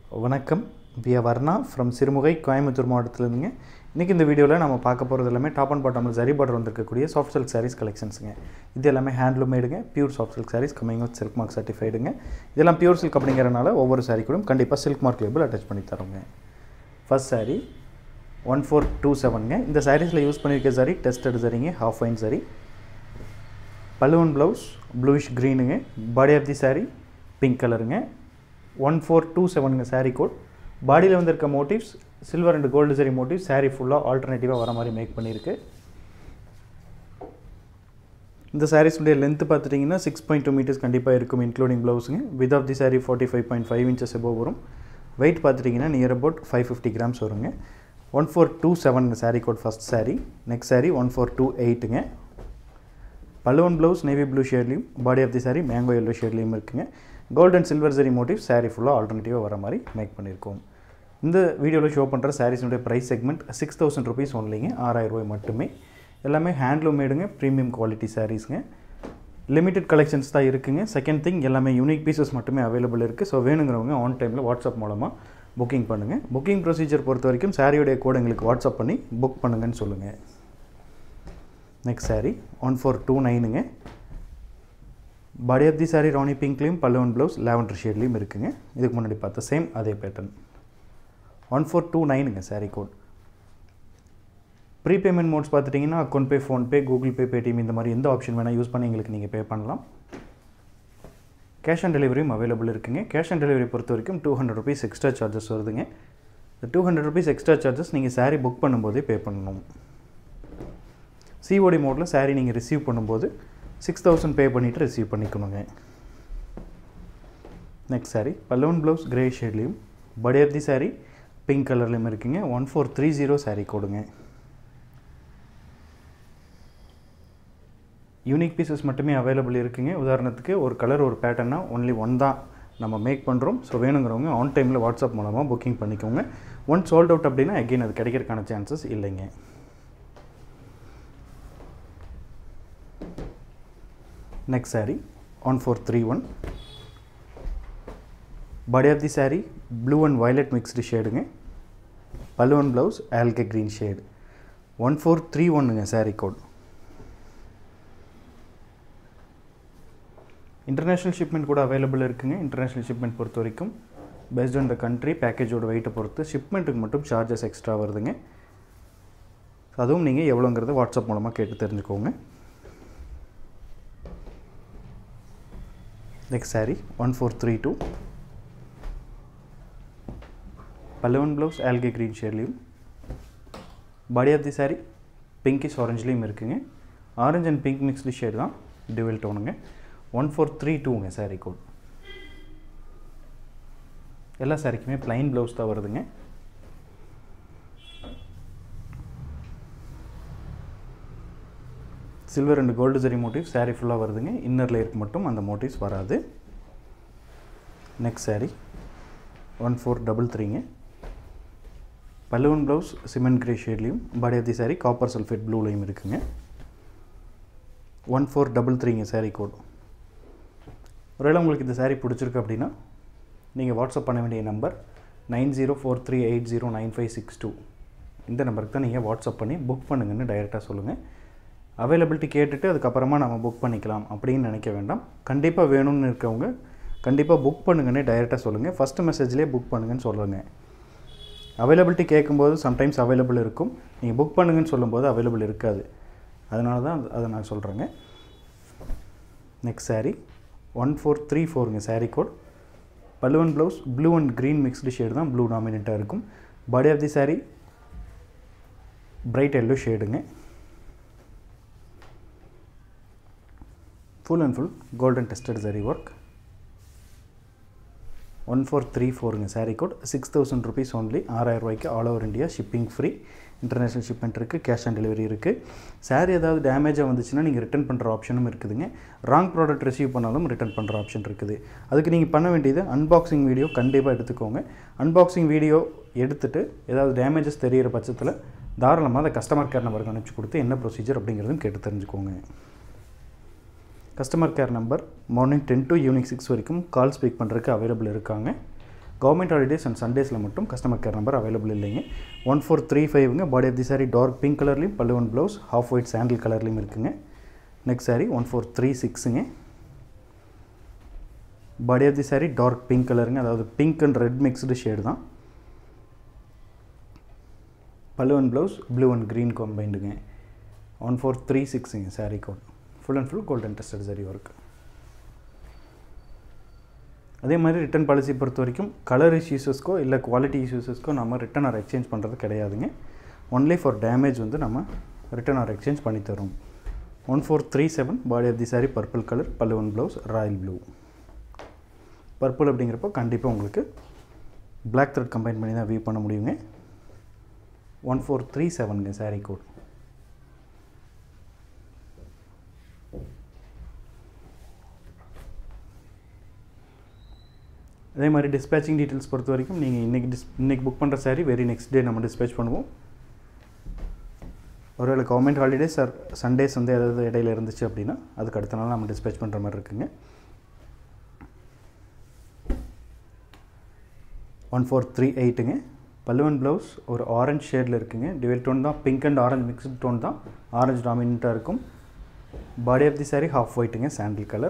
வணக்கம் வியா வர்ணா ஃப்ரம் சிறுமுகை கோயம்புத்தூர் மாவட்டத்திலேருந்துங்க இன்றைக்கி இந்த வீடியோவில் நம்ம பார்க்க போகிறது எல்லாமே டாப் அண்ட் பாட்டமில் சரி பார்டர் வந்திருக்கக்கூடிய சாஃப்ட் சில்க் சாரீஸ் கலெக்ஷன்ஸுங்க இது எல்லாமே ஹேண்ட்லூம் மேடுங்க pure soft silk sarees coming with silk mark சர்டிஃபைடுங்க இதெல்லாம் பியூர் சில்க் அப்படிங்கிறனால ஒவ்வொரு சாரீ கூட கண்டிப்பாக சில்க் மார்க் லேபிள் அட்டாச் பண்ணி தரோங்க first saree one four two செவனுங்க இந்த சாரீஸில் யூஸ் பண்ணியிருக்க சாரீ டெஸ்டட் சரிங்க ஹாஃப் ஃபைன் சாரீ பலூன் ப்ளவுஸ் ப்ளூஷ் க்ரீனுங்க body of the saree pink கலருங்க ஒன் ஃபோர் டூ செவனுங்க சாரீ கோட் பாடியில் வந்திருக்க motifs silver and gold zari motif saree ஃபுல்லாக ஆல்டர்னேட்டிவாக வர மாதிரி மேக் பண்ணியிருக்கு இந்த சாரீஸுடைய லென்த் பார்த்துட்டிங்கன்னா சிக்ஸ் பாயிண்ட் டூ மீட்டர்ஸ் கண்டிப்பாக இருக்கும் இன்க்ளூடிங் ப்ளவுஸுங்க width of the saree forty five point five inches above வரும் வெயிட் பார்த்துட்டிங்கன்னா near about five fifty grams வருங்க one four two seven saree code first saree next saree one four two எயிட்டுங்க பலூன் blouse navy blue ஷேட்லேயும் body of the saree mango yellow ஷேட்லேயும் இருக்குங்க gold and silver zari motif saree ஃபுல்லாக ஆல்டர்னேட்டிவாக வர மாதிரி மேக் பண்ணியிருக்கோம் இந்த வீடியோவில் ஷோ பண்ணுற சாரீஸுடைய price segment six thousand rupees ஒன்லிங்க ஆறாயிரம் ரூபாய் மட்டுமே எல்லாமே ஹேண்ட்லூம் மேடுங்க ப்ரீமியம் குவாலிட்டி சாரீஸுங்க லிமிடெட் கலெக்ஷன்ஸ் தான் இருக்குங்க செகண்ட் திங் எல்லாமே யூனிக் பீசஸ் மட்டுமே அவைலபிள் இருக்குது ஸோ வேணுங்கிறவங்க ஆன் டைமில் வாட்ஸ்அப் மூலமாக புக்கிங் பண்ணுங்கள் புக்கிங் ப்ரொசீஜர் பொறுத்த வரைக்கும் சாரியோடைய கோட் எங்களுக்கு வாட்ஸ்அப் பண்ணி புக் பண்ணுங்கன்னு சொல்லுங்கள் next saree one four two நைனுங்க body of the saree rani பிங்க்லேயும் பல்லுவன் ப்ளவுஸ் லேவண்டர் ஷேட்லேயும் இருக்குங்க இதுக்கு முன்னாடி பார்த்த சேம் அதே பேட்டர்ன் ஒன் ஃபோர் டூ நைனுங்க சாரீ கோட் ப்ரீபேமெண்ட் மோட்ஸ் பார்த்துட்டிங்கன்னா account pay PhonePe Google Pay Paytm இந்த மாதிரி எந்த ஆப்ஷன் வேணால் யூஸ் பண்ணி எங்களுக்கு நீங்கள் பே பண்ணலாம் கேஷ் ஆன் டெலிவரியும் அவைலபிள் இருக்குங்க கேஷ் ஆன் டெலிவரி பொறுத்த வரைக்கும் two hundred rupees extra charges வருதுங்க இந்த two hundred rupees extra charges நீங்கள் சாரீ புக் பண்ணும்போதே பே பண்ணணும் சிஓடி மோடில் சாரீ நீங்கள் ரிசீவ் பண்ணும்போது சிக்ஸ் தௌசண்ட் பே பண்ணிவிட்டு ரிசீவ் பண்ணிக்கணுங்க நெக்ஸ்ட் சாரீ பலூன் ப்ளவுஸ் கிரே ஷேட்லேயும் body of the saree pink கலர்லேயும் இருக்குங்க one four three zero saree கொடுங்க யூனிக் பீசஸ் மட்டுமே அவைலபிள் இருக்குங்க உதாரணத்துக்கு ஒரு கலர் ஒரு பேட்டர்னா ஒன்லி ஒன் தான் நம்ம மேக் பண்ணுறோம் ஸோ வேணுங்கிறவங்க ஆன் டைமில் வாட்ஸ்அப் மூலமாக புக்கிங் பண்ணிக்கோங்க ஒன் சோல்ட் அவுட் அப்படின்னா அகெயின் அது கிடைக்கிறதுக்கான சான்சஸ் இல்லைங்க next saree on 431 body of the saree blue and violet mixed ஷேடுங்க பல்லுவன் blouse algae green shade one four three ஒன்னுங்க சாரீ கோட் இன்டர்நேஷ்னல் ஷிப்மெண்ட் கூட அவைலபிள் இருக்குங்க இன்டர்நேஷ்னல் ஷிப்மெண்ட் பொறுத்த வரைக்கும் பேஸ்ட் ஆன் த கண்ட்ரி பேக்கேஜோட வெயிட்டை பொறுத்து ஷிப்மெண்ட்டுக்கு மட்டும் சார்ஜஸ் எக்ஸ்ட்ரா வருதுங்க அதுவும் நீங்கள் எவ்வளோங்கிறத வாட்ஸ்அப் மூலமாக கேட்டு தெரிஞ்சுக்கோங்க next saree 1432 பல்லவன் ப்ளவுஸ் ஆல்கே க்ரீன் ஷேட்லேயும் body of the saree pinkish ஆரஞ்சுலேயும் இருக்குங்க orange and pink mixed shade தான் டிவெல் டோனுங்க ஒன் ஃபோர் த்ரீ டூங்க சாரீ கோட் எல்லா சாரிக்குமே ப்ளைன் ப்ளவுஸ் தான் வருதுங்க silver and gold zari motif saree ஃபுல்லாக வருதுங்க இன்னர் லேயருக்கு மட்டும் அந்த மோட்டிவ்ஸ் வராது next saree one four double த்ரீங்க பல்லுவன் ப்ளவுஸ் சிமெண்ட் கிரே ஷேட்லேயும் body of the saree copper sulphate ப்ளூலையும் இருக்குங்க ஒன் ஃபோர் டபுள் த்ரீங்க சாரீ கோட் ஒருவேளை உங்களுக்கு இந்த சாரீ பிடிச்சிருக்கு அப்படின்னா நீங்கள் வாட்ஸ்அப் பண்ண வேண்டிய number nine zero four three eight zero nine five six two இந்த நம்பருக்கு தான் நீங்கள் வாட்ஸ்அப் பண்ணி புக் பண்ணுங்கன்னு டைரெக்டாக சொல்லுங்கள் அவைலபிலிட்டி கேட்டுட்டு அதுக்கப்புறமா நம்ம புக் பண்ணிக்கலாம் அப்படின்னு நினைக்க வேண்டாம் கண்டிப்பாக வேணும்னு இருக்கவங்க கண்டிப்பாக புக் பண்ணுங்கன்னே டைரெக்டாக சொல்லுங்கள் ஃபஸ்ட்டு மெசேஜ்லேயே புக் பண்ணுங்கன்னு சொல்லுங்கள் அவைலபிலிட்டி கேட்கும்போது சம்டைம்ஸ் அவைலபிள் இருக்கும் நீங்கள் புக் பண்ணுங்கன்னு சொல்லும்போது அவைலபிள் இருக்காது அதனால தான் அதை நான் சொல்கிறேங்க next saree one four three ஃபோருங்க சாரீ கோட் பல்லுவன் blouse blue and green mixed shade தான் ப்ளூ டாமினேட்டாக இருக்கும் body of the saree bright yellow ஷேடுங்க full and full golden tested zari work one four three ஃபோருங்க saree code six thousand rupees only ஆறாயிரம் ரூபாய்க்கு all over India shipping free international shipment இருக்குது cash on delivery இருக்குது சாரீ ஏதாவது டேமேஜாக வந்துச்சுன்னா நீங்கள் ரிட்டன் பண்ணுற ஆப்ஷனும் இருக்குதுங்க ராங் ப்ராடக்ட் ரிசீவ் பண்ணாலும் ரிட்டன் பண்ணுற ஆப்ஷன் இருக்குது அதுக்கு நீங்கள் பண்ண வேண்டியது அன்பாக்சிங் வீடியோ கண்டிப்பாக எடுத்துக்கோங்க அன்பாக்சிங் வீடியோ எடுத்துகிட்டு ஏதாவது டேமேஜஸ் தெரிகிற பட்சத்தில் தாராளமாக அதை கஸ்டமர் கேர் நம்பருக்கு அனுப்பிச்சி கொடுத்து என்ன ப்ரொசீஜர் அப்படிங்கிறதும் கேட்டு தெரிஞ்சுக்கோங்க customer care number morning ten to evening six வரைக்கும் கால் ஸ்பீக் பண்ணுறதுக்கு அவைலபிள் இருக்காங்க கவர்மெண்ட் ஹாலிடேஸ் அண்ட் சண்டேஸில் மட்டும் கஸ்டமர் கேர் நம்பர் அவைலபிள் இல்லைங்க ஒன் ஃபோர் த்ரீ ஃபைவ்ங்க body of the sari dark pink கலர்லையும் பல்லுவன் ப்ளவுஸ் ஹாஃப் ஒயிட் சாண்டில் கலர்லையும் இருக்குங்க next sorry one four three சிக்ஸுங்க body of the sari dark pink கலருங்க அதாவது pink and red mixed shade தான் பல்லுவன் ப்ளவுஸ் ப்ளூ அண்ட் க்ரீன் காம்பைண்டுங்க ஒன் ஃபோர் த்ரீ சிக்ஸுங்க saree code full and full golden tested zari work அதே மாதிரி ரிட்டன் பாலிசி பொறுத்த வரைக்கும் கலர் இஷ்யூஸஸ்க்கோ இல்லை குவாலிட்டி இஷ்யூஸஸ்க்கோ நம்ம ரிட்டன் ஆர் எக்ஸ்சேஞ்ச் பண்ணுறது கிடையாதுங்க ஒன்லி ஃபார் டேமேஜ் வந்து நம்ம ரிட்டன் ஆர் எக்ஸ்சேஞ்ச் பண்ணி தரோம் one four three seven body of the saree purple colour பல்லுவன் ப்ளவுஸ் ராயல் ப்ளூ பர்பிள் அப்படிங்கிறப்போ கண்டிப்பாக உங்களுக்கு பிளாக் த்ரெட் கம்பைன் பண்ணி தான் வியூ பண்ண முடியுங்க ஒன் ஃபோர் த்ரீ செவனுங்க சாரீ கோட் அதே மாதிரி டிஸ்பேச்சிங் டீட்டெயில்ஸ் பொறுத்த வரைக்கும் நீங்கள் இன்றைக்கி டிஸ் இன்றைக்கி புக் பண்ணுற சாரி வெரி நெக்ஸ்ட் டே நம்ம டிஸ்பேச் பண்ணுவோம் ஒருவேளை கவர்மெண்ட் ஹாலிடேஸ் ஆர் சண்டேஸ் வந்து ஏதாவது இடையில இருந்துச்சு அப்படின்னா அதுக்கு அடுத்த நாள் நம்ம டிஸ்பேச் பண்ணுற மாதிரி இருக்குங்க ஒன் ஃபோர் த்ரீ எயிட்டுங்க பல்லுவன் ப்ளவுஸ் ஒரு ஆரஞ்ச் ஷேடில் இருக்குங்க டிவெல் டோன் தான் pink and orange mixed tone தான் ஆரஞ்ச் டாமினண்ட்டாக இருக்கும் body of the saree half ஒயிட்டுங்க சாண்டில் கலர்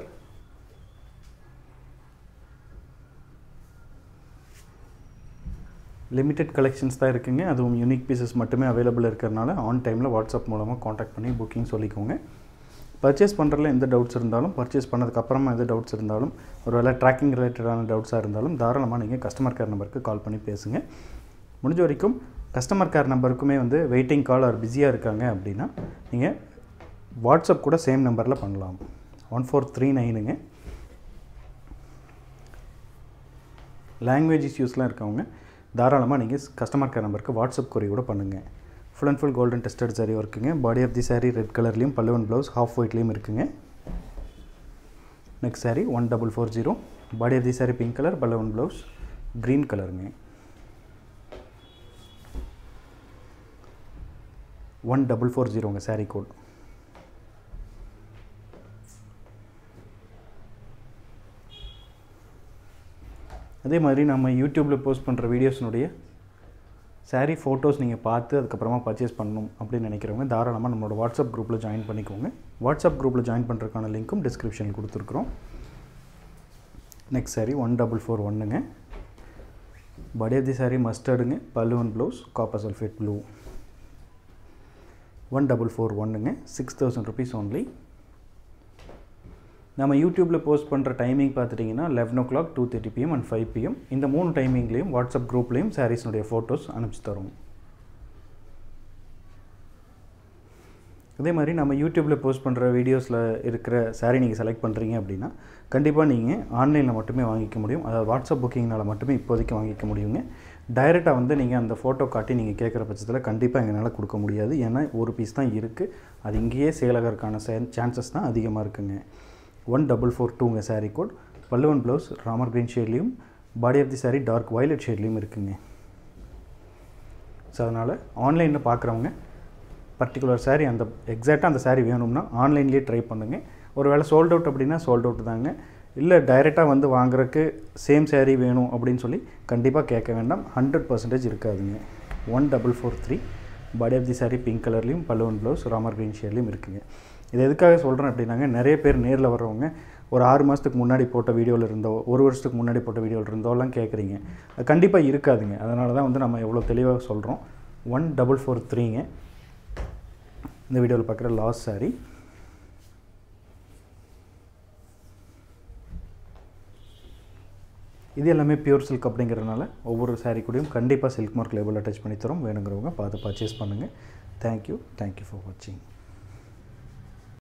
லிமிட்டெட் கலெக்ஷன்ஸ் தான் இருக்குங்க அதுவும் யூனிக் பீசஸ் மட்டுமே அவைலபிள் இருக்கிறனால ஆன் டைமில் வாட்ஸ்அப் மூலமாக காண்டாக்ட் பண்ணி புக்கிங் சொல்லிக்கோங்க பர்ச்சேஸ் பண்ணுறதுல எந்த டவுட்ஸ் இருந்தாலும் பர்ச்சேஸ் பண்ணதுக்கப்புறமா எந்த டவுட்ஸ் இருந்தாலும் ஒரு வேளை ட்ராக்கிங் ரிலேட்டடான டவுட்ஸாக இருந்தாலும் தாராளமாக நீங்கள் கஸ்டமர் கேர் நம்பருக்கு கால் பண்ணி பேசுங்க முடிஞ்ச வரைக்கும் கஸ்டமர் கேர் நம்பருக்குமே வந்து வெயிட்டிங் கால் ஆர் பிஸியாக இருக்காங்க அப்படின்னா நீங்கள் வாட்ஸ்அப் கூட சேம் நம்பரில் பண்ணலாம் ஒன் ஃபோர் த்ரீ நைனுங்க லாங்குவேஜ் இஷ்யூஸ்லாம் இருக்கவங்க தாராளமாக நீங்கள் கஸ்டமர் கேர் நம்பருக்கு வாட்ஸ்அப் கொரி கூட பண்ணுங்கள் full and full golden tested zari ஒர்க்குங்க body of the saree red கலர்லேயும் பல்லுவன் ப்ளவுஸ் ஹாஃப் ஒயிட்லேயும் இருக்குங்க next sorry one double four zero body of the saree pink colour பல்லுவன் ப்ளவுஸ் க்ரீன் கலருங்க ஒன் டபுள் ஃபோர் ஜீரோங்க சாரீ கோட் அதே மாதிரி நம்ம யூடியூப்பில் போஸ்ட் பண்ணுற வீடியோஸினுடைய சாரீ ஃபோட்டோஸ் நீங்கள் பார்த்து அதுக்கப்புறமா பர்ச்சேஸ் பண்ணணும் அப்படின்னு நினைக்கிறவங்க தாராளமாக நம்மளோட வாட்ஸ்அப் குரூப்பில் ஜாயின் பண்ணிக்கோங்க வாட்ஸ்அப் குரூப்பில் ஜாயின் பண்ணுறதுக்கான லிங்க்கும் டிஸ்கிரிப்ஷனில் கொடுத்துருக்குறோம் next saree one double four ஒன்றுங்க பாடி ஆஃப் தி சாரீ மஸ்டர்டுங்க பல்லுவன் blouse copper sulphate blue one double four ஒன்றுங்க சிக்ஸ் தௌசண்ட் ருபீஸ் ஓன்லி நம்ம யூடியூப்பில் போஸ்ட் பண்ணுற டைமிங் பார்த்துட்டிங்கன்னா eleven o'clock two thirty PM and five PM இந்த மூணு டைமிங்லேயும் வாட்ஸ்அப் குரூப்லேயும் சாரீஸ்னுடைய ஃபோட்டோஸ் அனுப்பிச்சு தரோம் அதே மாதிரி நம்ம யூடியூப்பில் போஸ்ட் பண்ணுற வீடியோஸில் இருக்கிற சாரீ நீங்கள் செலக்ட் பண்ணுறீங்க அப்படின்னா கண்டிப்பாக நீங்கள் ஆன்லைனில் மட்டுமே வாங்கிக்க முடியும் அதாவது வாட்ஸ்அப் புக்கிங்னால் மட்டுமே இப்போதைக்கு வாங்கிக்க முடியுங்க டைரெக்டாக வந்து நீங்கள் அந்த ஃபோட்டோ காட்டி நீங்கள் கேட்குற பட்சத்தில் கண்டிப்பாக எங்களால் கொடுக்க முடியாது ஏன்னா ஒரு பீஸ் தான் இருக்குது அது இங்கேயே சேலகருக்கான சான்சஸ் தான் அதிகமாக இருக்குங்க ஒன் டபுள் ஃபோர் டூங்க சாரீ கோட் பல்லுவன் ப்ளவுஸ் ராமர் க்ரீன் ஷேட்லேயும் body of the saree dark violet ஷேட்லேயும் இருக்குங்க ஸோ அதனால் ஆன்லைனில் பார்க்குறவங்க பர்டிகுலர் சாரீ அந்த எக்ஸாக்டாக அந்த சாரீ வேணும்னா ஆன்லைன்லேயே ட்ரை பண்ணுங்கள் ஒரு வேளை சோல்ட் அவுட் அப்படின்னா சோல்ட் அவுட் தாங்க இல்லை டைரெக்டாக வந்து வாங்குறதுக்கு சேம் சாரீ வேணும் அப்படின்னு சொல்லி கண்டிப்பாக கேட்க வேண்டாம் ஹண்ட்ரட் பர்சன்டேஜ் இருக்காதுங்க one double four three body of the saree pink கலர்லேயும் பல்லுவன் ப்ளவுஸ் ராமர் க்ரீன் ஷேட்லேயும் இருக்குங்க இது எதுக்காக சொல்கிறேன் அப்படின்னாங்க நிறைய பேர் நேரில் வர்றவங்க ஒரு ஆறு மாதத்துக்கு முன்னாடி போட்ட வீடியோவில் இருந்தோ ஒரு வருஷத்துக்கு முன்னாடி போட்ட வீடியோவில் இருந்தோலாம் கேட்குறீங்க அது கண்டிப்பாக இருக்காதுங்க அதனால தான் வந்து நம்ம எவ்வளோ தெளிவாக சொல்கிறோம் ஒன் டபுள் ஃபோர் த்ரீங்க இந்த வீடியோவில் பார்க்குற லாஸ்ட் சாரீ இது எல்லாமே பியூர் சில்க் அப்படிங்கிறதுனால ஒவ்வொரு சாரீ கூடயும் கண்டிப்பாக சில்க் மார்க் லேபிள் அட்டாச் பண்ணி தரோம் வேணுங்கிறவங்க பார்த்து பர்ச்சேஸ் பண்ணுங்கள் தேங்க்யூ தேங்க்யூ ஃபார் வாட்சிங்